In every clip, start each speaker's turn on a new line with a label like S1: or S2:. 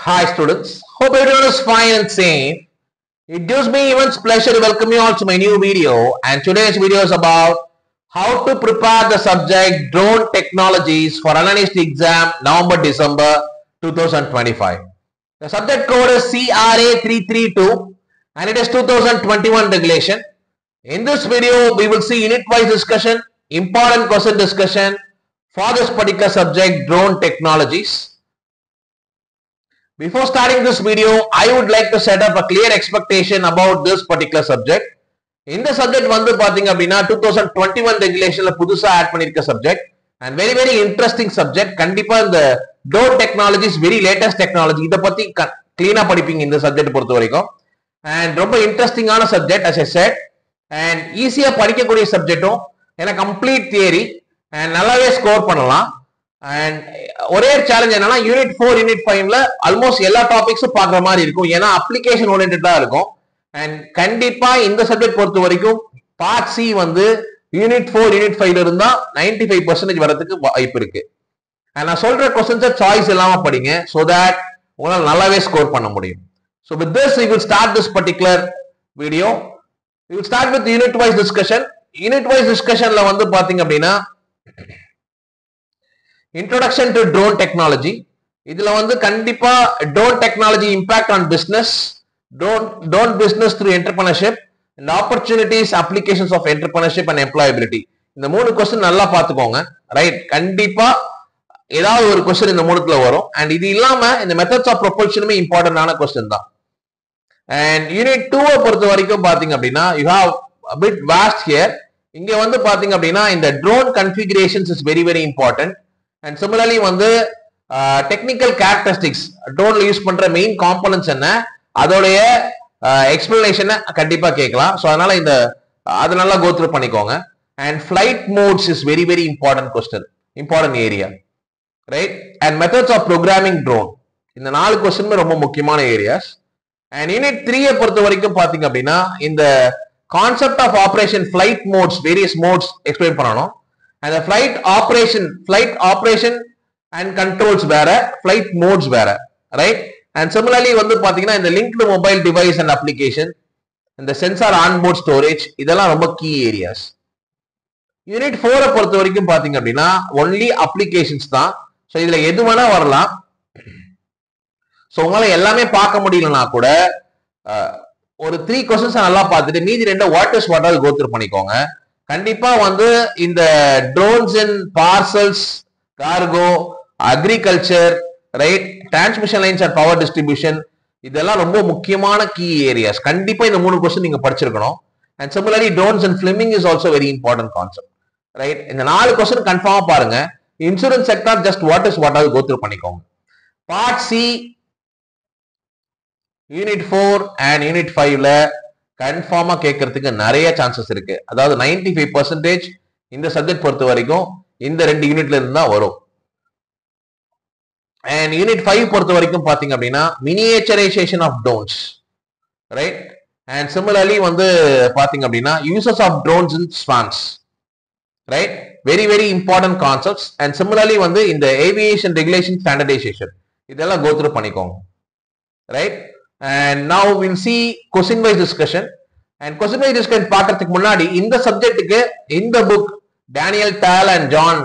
S1: Hi students, hope everyone is fine and sane. It gives me immense pleasure to welcome you all to my new video and today's video is about how to prepare the subject drone technologies for analyst exam November December 2025. The subject code is CRA332 and it is 2021 regulation. In this video we will see unit wise discussion, important question discussion for this particular subject drone technologies. Before starting this video, I would like to set up a clear expectation about this particular subject. இந்த subject வந்து பாத்தீங்க அப்படின்னா two thousand twenty one ரெகுலேஷன்ல புதுசா add பண்ணிருக்க subject and very very interesting subject கண்டிப்பா இந்த டோர் டெக்னாலஜிஸ் வெரி லேட்டஸ்ட் டெக்னாலஜி இதை பத்தி கிளீனா படிப்பீங்க இந்த சப்ஜெக்ட் பொறுத்த வரைக்கும் அண்ட் ரொம்ப இன்ட்ரெஸ்டிங்கான subject as I said and ஈஸியா படிக்கக்கூடிய சப்ஜெக்டும் ஏன்னா கம்ப்ளீட் தியரி அண்ட் நல்லாவே ஸ்கோர் பண்ணலாம் அண்ட் ஒரே சேலஞ்ச் என்னன்னா யூனிட் ஃபோர் யூனிட் ஃபைவ்ல ஆல்மோஸ்ட் எல்லா டாபிக்ஸும் பார்க்குற மாதிரி இருக்கும் ஏன்னா அப்ளிகேஷன் ஓரியன்டா இருக்கும் அண்ட் கண்டிப்பா இந்த சப்ஜெக்ட் பொறுத்த வரைக்கும் பார்ட் சி வந்து யூனிட் ஃபோர் யூனிட் ஃபைவ்ல இருந்தா நைன்டி ஃபைவ் பர்சன்டேஜ் வரதுக்கு வாய்ப்பு இருக்கு அண்ட் நான் சொல்ற கொஸ்டின்ஸை சாய்ஸ் இல்லாம படிங்க ஸோ தட் உங்களால் நல்லாவே ஸ்கோர் பண்ண முடியும் so with this we will start this particular video we will start with unit wise discussion unit wise டிஸ்கஷன்ல வந்து பாத்தீங்க அப்படின்னா இன்ட்ரோடக்ஷன் டு ட்ரோன் டெக்னாலஜி இதுல வந்து கண்டிப்பா drone technology impact on business drone drone business through entrepreneurship and opportunities applications of entrepreneurship and employability இந்த மூணு question நல்லா பாத்துக்கோங்க ரைட் கண்டிப்பா ஏதாவது ஒரு கொஸ்டின் இந்த மூணுத்துல வரும் அண்ட் இது இல்லாம இந்த மெத்தட்ஸ் ஆஃப் ப்ரொபல்ஷனுமே இம்பார்ட்டன்டான கொஸ்டின் தான் அண்ட் யூனிட் டூவை பொறுத்த வரைக்கும் பாத்தீங்க அப்படின்னா you have bit vast here இங்க வந்து பாத்தீங்க அப்படின்னா இந்த drone configurations is very very important and similarly வந்து டெக்னிக்கல் கேரக்டரிஸ்டிக்ஸ் ட்ரோன்ல யூஸ் பண்ற மெயின் காம்பனன்ஸ் என்ன அதோடைய எக்ஸ்பிளனேஷனை கண்டிப்பா கேட்கலாம் ஸோ அதனால இந்த அதை நல்லா கோத்ரூ பண்ணிக்கோங்க and flight modes is very very important question important area right and methods of programming drone இந்த நாலு கொஸ்டினுமே ரொம்ப முக்கியமான ஏரியாஸ் அண்ட் யூனிட் த்ரீயை பொறுத்த வரைக்கும் பாத்தீங்க அப்படின்னா இந்த concept of operation flight modes various modes explain பண்ணணும் அந்த flight operation flight operation and controls வேற ஃபிளைட் மோட்ஸ் வேற ரைட் அண்ட் சிமிலர்லி வந்து பாத்தீங்கன்னா இந்த linked mobile device and application இந்த சென்சார் ஆன்போர்ட் ஸ்டோரேஜ் இதெல்லாம் ரொம்ப கீ ஏரியாஸ் யூனிட் ஃபோரை பொறுத்த வரைக்கும் பாத்தீங்க அப்படின்னா ஒன்லி அப்ளிகேஷன்ஸ் தான் ஸோ இதுல எது வேணா வரலாம் ஸோ உங்களால எல்லாமே பார்க்க முடியலனா கூட ஒரு த்ரீ கொஸ்டின்ஸ் நல்லா பார்த்துட்டு மீதி ரெண்டு வாட் இஸ் வாட்டாவது கோத்ரூ பண்ணிக்கோங்க கண்டிப்பா வந்து இந்த drones and parcels cargo agriculture right transmission lines and power distribution இதெல்லாம் ரொம்ப முக்கியமான கீ ஏரியாஸ் கண்டிப்பா இந்த மூணு கொஸ்டின் நீங்க படிச்சிருக்கணும் and similarly drones and filming is also very important concept right இந்த நாலு கொஸ்டின் கன்ஃபார்மா பாருங்க insurance sector just what is what ஆகுது கோத்ரூ பண்ணிக்கோங்க part C unit four and unit ஃபைவ்ல கன்ஃபார்மா கேட்கறதுக்கு நிறைய சான்சஸ் இருக்கு அதாவது நைன்டி ஃபைவ் பர்சன்டேஜ் இந்த சப்ஜெக்ட் பொறுத்த வரைக்கும் இந்த ரெண்டு யூனிட்ல இருந்து தான் வரும் அண்ட் யூனிட் ஃபைவ் பொறுத்த வரைக்கும் பாத்தீங்க அப்படின்னா miniaturization of drones right and similarly வந்து பாத்தீங்க அப்படின்னா uses of drones in swarms right very very important concepts and similarly வந்து இந்த ஏவியேஷன் ரெகுலேஷன் ஸ்டாண்டர்டைசேஷன் இதெல்லாம் கோத்ரூ பண்ணிக்கோங்க right and now will see question wise discussion and question wise discussion பார்க்கறதுக்கு முன்னாடி இந்த சப்ஜெக்ட்டுக்கு இந்த book Daniel Tal and Jon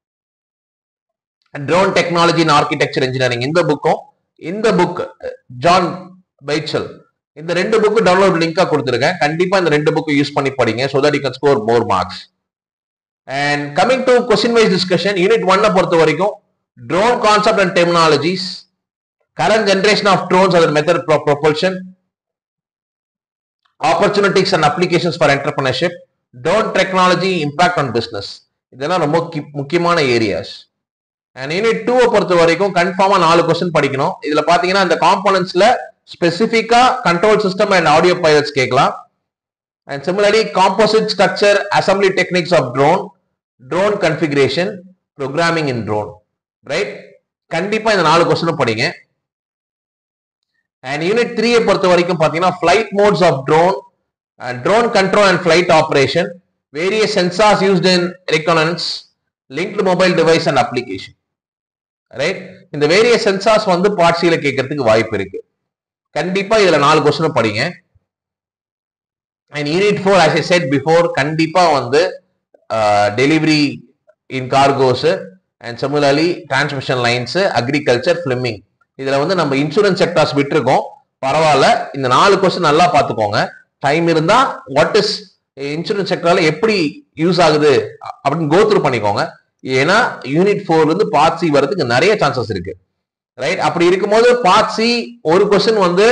S1: drone technology in architecture engineering இந்த புக்கும் இந்த புக் ஜான் பைச்சல் இந்த ரெண்டு புக்கு டவுன்லோட் லிங்கா கொடுத்துருக்கேன் கண்டிப்பா இந்த ரெண்டு புக்கு யூஸ் பண்ணி படிங்க so that you can score more marks and coming to question wise discussion unit ஒன்னை பொறுத்த வரைக்கும் drone concept and technologies current generation of drones and method of propulsion, opportunities and applications for entrepreneurship, drone technology impact on business. இதெல்லாம் ரொம்ப முக்கியமான areas and unit டூவை பொறுத்த வரைக்கும் கன்ஃபார்மா நாலு கொஸ்டின் படிக்கணும் இதுல பாத்தீங்கன்னா இந்த காம்போனன்ட்ஸ்ல ஸ்பெசிபிக்கா control system and audio pilots கேட்கலாம் and similarly composite structure assembly techniques of drone drone configuration programming in drone right கண்டிப்பா இந்த நாலு கொஸ்டினும் படிங்க அண்ட் யூனிட் த்ரீயை பொறுத்த வரைக்கும் பார்த்தீங்கன்னா flight modes of drone drone control and flight operation various sensors used in electronics linked mobile device and application right இந்த various sensors வந்து பார்ட் சில கேட்கறதுக்கு வாய்ப்பு இருக்கு கண்டிப்பா இதுல நாலு கொஸ்டின் படிங்க and unit four as I said before கண்டிப்பா வந்து delivery in cargos and similarly transmission lines agriculture filming இதுல வந்து நம்ம இன்சூரன்ஸ் செக்டார்ஸ் விட்டுருக்கோம் பரவாயில்ல இந்த நாலு கொஸ்டின் நல்லா பார்த்துக்கோங்க டைம் இருந்தா வாட் இஸ் இன்சூரன்ஸ் செக்டர்ல எப்படி யூஸ் ஆகுது அப்படின்னு கோத்ரூ பண்ணிக்கோங்க ஏன்னா யூனிட் ஃபோர்ல இருந்து பார்ட் சி வரதுக்கு நிறைய சான்சஸ் இருக்கு ரைட் அப்படி இருக்கும்போது பார்ட் சி ஒரு கொஸ்டின் வந்து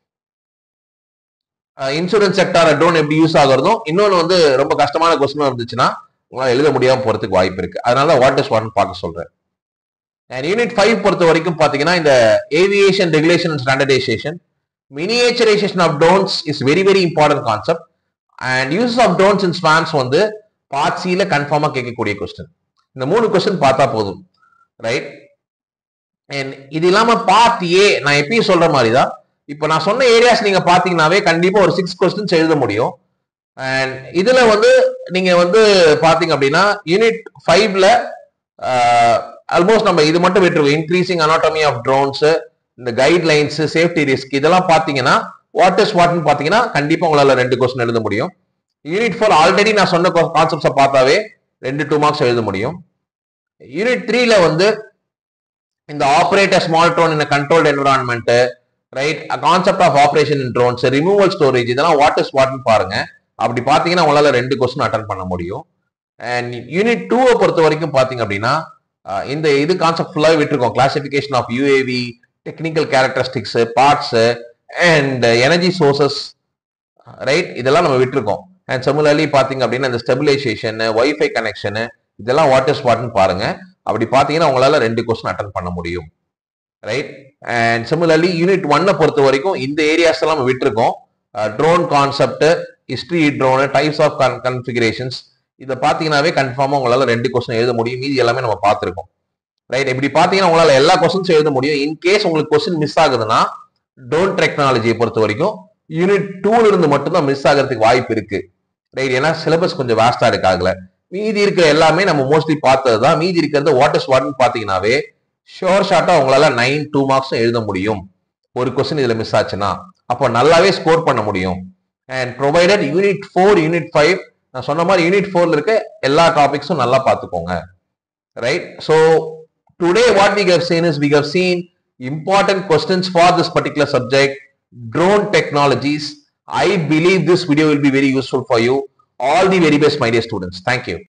S1: இன்சூரன்ஸ் செக்டார் ட்ரோன் எப்படி யூஸ் ஆகுறதும் இன்னொன்று வந்து ரொம்ப கஷ்டமான கொஸ்டின் இருந்துச்சுன்னா உங்களால் எழுத முடியாம போறதுக்கு வாய்ப்பு இருக்கு அதனால வாட் இஸ் வாட்னு பார்க்க சொல்றேன் அண்ட் யூனிட் ஃபைவ் பொறுத்த வரைக்கும் பாத்தீங்கன்னா இந்த aviation regulation and standardization miniaturization of drones is very very important concept and use of drones in swarms வந்து பார்ட் சில கன்ஃபார்மா கேட்கக்கூடிய கொஸ்டின் இந்த மூணு கொஸ்டின் பார்த்தா போதும் ரைட் அண்ட் இது இல்லாம பார்ட் ஏ நான் எப்பயும் சொல்ற மாதிரி தான் இப்போ நான் சொன்ன ஏரியாஸ் நீங்க பாத்தீங்கன்னாவே கண்டிப்பா ஒரு சிக்ஸ் கொஸ்டின்ஸ் எழுத முடியும் அண்ட் இதுல வந்து நீங்க வந்து பாத்தீங்க அப்படின்னா யூனிட் ஃபைவ்ல ஆல்மோஸ்ட் நம்ம இது மட்டும் விட்டுருவோம் இன்க்ரீசிங் அனாட்டமி ஆஃப் ட்ரோன்ஸ் இந்த கைட்லைன்ஸ் சேஃப்டி ரிஸ்க் இதெல்லாம் பாத்தீங்கன்னா வாட் இஸ் வாட்னு பாத்தீங்கன்னா கண்டிப்பா உங்களால ரெண்டு கொஸ்டின் எழுத முடியும் யூனிட் ஃபோர் ஆல்ரெடி நான் சொன்ன கான்செப்ட்ஸை பார்த்தாவே ரெண்டு டூ மார்க்ஸ் எழுத முடியும் யூனிட் த்ரீல வந்து இந்த operate small drone in controlled environment right concept of operation in drones removal storage இதெல்லாம் வாட் இஸ் வாட்னு பாருங்க அப்படி பாத்தீங்கன்னா உங்களால ரெண்டு கொஸ்டின் அட்டன் பண்ண முடியும் அண்ட் யூனிட் டூவை பொறுத்த வரைக்கும் பாத்தீங்க அப்படின்னா அஹ், இந்த இது கான்செப்ட் ஃபுல்லாக விட்டுருக்கோம் classification of UAV technical characteristics parts and energy sources right இதெல்லாம் நம்ம விட்டுருக்கோம் அண்ட் சிமிலர்லி பாத்தீங்க அப்படின்னா இந்த ஸ்டெபிலைசேஷன் ஒய்ஃபை கனெக்ஷன் இதெல்லாம் வாட் இஸ் வாட்னு பாருங்க அப்படி பாத்தீங்கன்னா உங்களால ரெண்டு கொஸ்டின் அட்டன் பண்ண முடியும் ரைட் அண்ட் சிமிலர்லி யூனிட் ஒன்னை பொறுத்த வரைக்கும் இந்த ஏரியாஸ் எல்லாம் நம்ம விட்டுருக்கோம் drone concept history drone types of configurations இதை பார்த்தீங்கன்னாவே கன்ஃபார்மாக உங்களால ரெண்டு கொஸ்டின் எழுத முடியும் மீதி எல்லாமே நம்ம பார்த்துருக்கோம் ரைட் இப்படி பார்த்தீங்கன்னா உங்களால எல்லா கொஸ்டின்ஸ் எழுத முடியும் இன் கேஸ் உங்களுக்கு கொஸ்டின் மிஸ் ஆகுதுன்னா ட்ரோன் டெக்னாலஜியை பொறுத்த வரைக்கும் யூனிட் டூல இருந்து மட்டும்தான் மிஸ் ஆகிறதுக்கு வாய்ப்பு இருக்கு ரைட் ஏன்னா சிலபஸ் கொஞ்சம் வாஸ்டா இருக்காகல மீதி இருக்கிற எல்லாமே நம்ம மோஸ்ட்லி பார்த்தது தான் மீதி இருக்கிறது வாட் இஸ் வாட்னு பார்த்தீங்கன்னாவே ஷோர் ஷார்ட்டா உங்களால நைன் டூ மார்க்ஸும் எழுத முடியும் ஒரு கொஸ்டின் இதுல மிஸ் ஆச்சுன்னா அப்போ நல்லாவே ஸ்கோர் பண்ண முடியும் and provided unit four unit five நான் சொன்ன மாதிரி யூனிட் ஃபோர்ல இருக்க எல்லா டாபிக்ஸும் நல்லா பார்த்துக்கோங்க right so today what we have seen is we have seen important questions for this particular subject drone technologies i believe this video will be very useful for you all the very best my dear students thank you